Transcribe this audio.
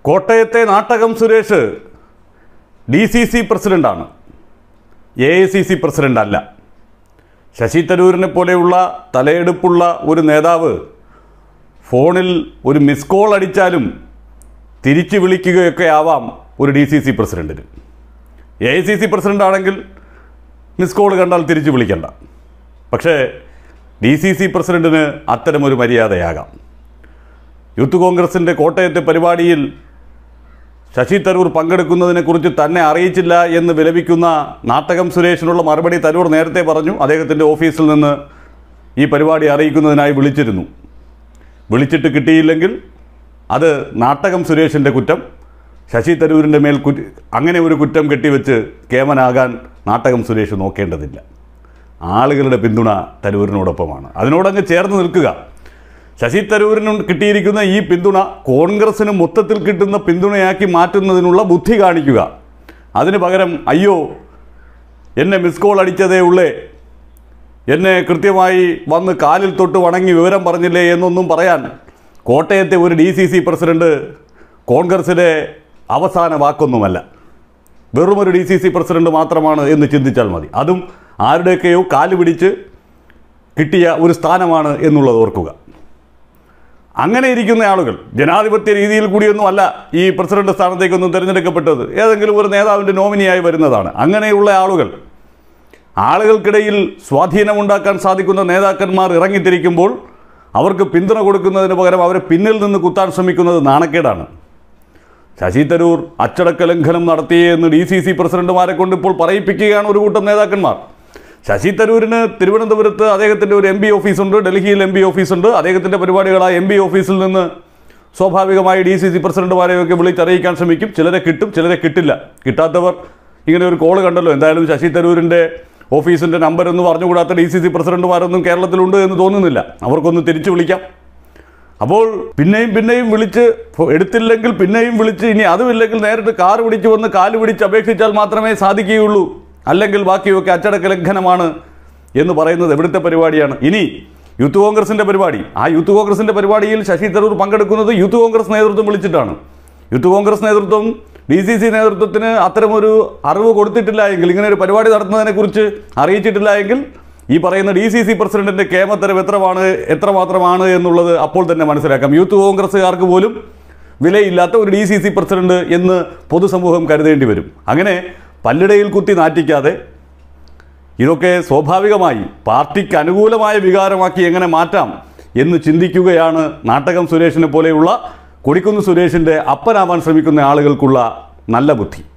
കോട്ടയത്തെ Nattakam Suresh D C C പ്രസിഡൻ്റാണ് A I C C president അല്ല ശശി തരൂരിനെ പോലെയുള്ള തലയെടുപ്പുള്ള ഒരു നേതാവ് ഫോണിൽ ഒരു മിസ് കോൾ അടിച്ചാലും തിരിച്ചു വിളിക്കുകയൊക്കെ ആവാം ഒരു ഡി സി സി പ്രസിഡൻറ്റിന് A I C C president ആണെങ്കിൽ മിസ് കോൾ കണ്ടാൽ തിരിച്ചു വിളിക്കണ്ട പക്ഷേ ഡി സി സി പ്രസിഡൻറ്റിന് അത്തരമൊരു മര്യാദയാകാം യൂത്ത് കോൺഗ്രസിൻ്റെ കോട്ടയത്തെ പരിപാടിയിൽ ശശി തരൂർ പങ്കെടുക്കുന്നതിനെക്കുറിച്ച് തന്നെ അറിയിച്ചില്ല എന്ന് വിലപിക്കുന്ന നാട്ടകം സുരേഷിനുള്ള മറുപടി തരൂർ നേരത്തെ പറഞ്ഞു അദ്ദേഹത്തിൻ്റെ ഓഫീസിൽ നിന്ന് ഈ പരിപാടി അറിയിക്കുന്നതിനായി വിളിച്ചിരുന്നു വിളിച്ചിട്ട് കിട്ടിയില്ലെങ്കിൽ അത് നാട്ടകം സുരേഷിൻ്റെ കുറ്റം ശശി തരൂരിൻ്റെ മേൽ കുറ്റ അങ്ങനെ ഒരു കുറ്റം കെട്ടിവെച്ച് കേമനാകാൻ നാട്ടകം സുരേഷ് നോക്കേണ്ടതില്ല ആളുകളുടെ പിന്തുണ തരൂരിനോടൊപ്പമാണ് അതിനോടങ്ങ് ചേർന്ന് നിൽക്കുക ശശി തരൂരിന് കിട്ടിയിരിക്കുന്ന ഈ പിന്തുണ കോൺഗ്രസിന് മൊത്തത്തിൽ കിട്ടുന്ന പിന്തുണയാക്കി മാറ്റുന്നതിനുള്ള ബുദ്ധി കാണിക്കുക അതിന് പകരം അയ്യോ എന്നെ മിസ് കോൾ അടിച്ചതേ ഉള്ളേ എന്നെ കൃത്യമായി വന്ന് കാലിൽ തൊട്ട് വണങ്ങി വിവരം പറഞ്ഞില്ലേ എന്നൊന്നും പറയാൻ കോട്ടയത്തെ ഒരു ഡി സി സി പ്രസിഡന്റ് കോൺഗ്രസിലെ അവസാന വാക്കൊന്നുമല്ല വെറുമൊരു ഡി സി സി പ്രസിഡന്റ് മാത്രമാണ് എന്ന് ചിന്തിച്ചാൽ മതി അതും ആരുടെയൊക്കെയോ കാല് പിടിച്ച് കിട്ടിയ ഒരു സ്ഥാനമാണ് എന്നുള്ളത് ഓർക്കുക അങ്ങനെ ഇരിക്കുന്ന ആളുകൾ ജനാധിപത്യ രീതിയിൽ കൂടിയൊന്നും അല്ല ഈ പ്രസിഡന്റ് സ്ഥാനത്തേക്കൊന്നും തിരഞ്ഞെടുക്കപ്പെട്ടത് ഏതെങ്കിലും ഒരു നേതാവിൻ്റെ നോമിനിയായി വരുന്നതാണ് അങ്ങനെയുള്ള ആളുകൾ ആളുകൾക്കിടയിൽ സ്വാധീനമുണ്ടാക്കാൻ സാധിക്കുന്ന നേതാക്കന്മാർ ഇറങ്ങിത്തിരിക്കുമ്പോൾ അവർക്ക് പിന്തുണ കൊടുക്കുന്നതിന് പകരം അവരെ പിന്നിൽ നിന്ന് കുത്താൻ ശ്രമിക്കുന്നത് നാണക്കേടാണ് ശശി തരൂർ അച്ചടക്ക ലംഘനം നടത്തിയെന്ന് ഡി സി സി പ്രസിഡന്റുമാരെ കൊണ്ട് ഇപ്പോൾ പറയിപ്പിക്കുകയാണ് ഒരു കൂട്ടം നേതാക്കന്മാർ ശശി തരൂരിന് തിരുവനന്തപുരത്ത് അദ്ദേഹത്തിൻ്റെ ഒരു എം പി ഓഫീസുണ്ട് ഡൽഹിയിൽ എം പി ഓഫീസുണ്ട് അദ്ദേഹത്തിൻ്റെ പരിപാടികളായ എം പി ഓഫീസിൽ നിന്ന് സ്വാഭാവികമായി ഡി സി സി പ്രസിഡന്റുമാരെയൊക്കെ വിളിച്ചറിയിക്കാൻ ശ്രമിക്കും ചിലരെ കിട്ടും ചിലരെ കിട്ടില്ല കിട്ടാത്തവർ ഇങ്ങനെ ഒരു കോള് കണ്ടല്ലോ എന്തായാലും ശശി തരൂരിൻ്റെ ഓഫീസിൻ്റെ നമ്പർ എന്ന് പറഞ്ഞുകൂടാത്ത ഡി സി സി പ്രസിഡന്റുമാരൊന്നും കേരളത്തിലുണ്ട് എന്ന് തോന്നുന്നില്ല അവർക്കൊന്ന് തിരിച്ചു വിളിക്കാം അപ്പോൾ പിന്നെയും പിന്നെയും വിളിച്ച് ഫോ- എടുത്തില്ലെങ്കിൽ പിന്നെയും വിളിച്ച് ഇനി അതുമില്ലെങ്കിൽ നേരിട്ട് കാർ പിടിച്ച് വന്ന് കാല് പിടിച്ച് അപേക്ഷിച്ചാൽ മാത്രമേ സാധിക്കുകയുള്ളൂ അല്ലെങ്കിൽ ബാക്കിയൊക്കെ അച്ചടക്ക ലംഘനമാണ് എന്ന് പറയുന്നത് എവിടുത്തെ പരിപാടിയാണ് ഇനി യൂത്ത് കോൺഗ്രസിൻ്റെ പരിപാടി ആ യൂത്ത് കോൺഗ്രസിൻ്റെ പരിപാടിയിൽ ശശി തരൂർ പങ്കെടുക്കുന്നത് യൂത്ത് കോൺഗ്രസ് നേതൃത്വം വിളിച്ചിട്ടാണ് യൂത്ത് കോൺഗ്രസ് നേതൃത്വം ഡി സി സി നേതൃത്വത്തിന് അത്തരമൊരു അറിവ് കൊടുത്തിട്ടില്ല എങ്കിൽ ഇങ്ങനെ ഒരു പരിപാടി നടത്തുന്നതിനെക്കുറിച്ച് അറിയിച്ചിട്ടില്ല എങ്കിൽ ഈ പറയുന്ന ഡി സി സി പ്രസിഡന്റിന്റെ കേമത്തരം എത്രമാണ് എത്രമാത്രമാണ് എന്നുള്ളത് അപ്പോൾ തന്നെ മനസ്സിലാക്കാം യൂത്ത് കോൺഗ്രസ്സുകാർക്ക് പോലും വിലയില്ലാത്ത ഒരു ഡി സി സി പ്രസിഡന്റ് എന്ന് പൊതുസമൂഹം കരുതേണ്ടി വരും അങ്ങനെ പല്ലിടയിൽ കുത്തി നാറ്റിക്കാതെ ഇതൊക്കെ സ്വാഭാവികമായി പാർട്ടിക്ക് അനുകൂലമായ വികാരമാക്കി എങ്ങനെ മാറ്റാം എന്ന് ചിന്തിക്കുകയാണ് നാട്ടകം സുരേഷിനെ പോലെയുള്ള കൊടിക്കുന്ന് സുരേഷിൻ്റെ അപ്പനാവാൻ ശ്രമിക്കുന്ന ആളുകൾക്കുള്ള നല്ല ബുദ്ധി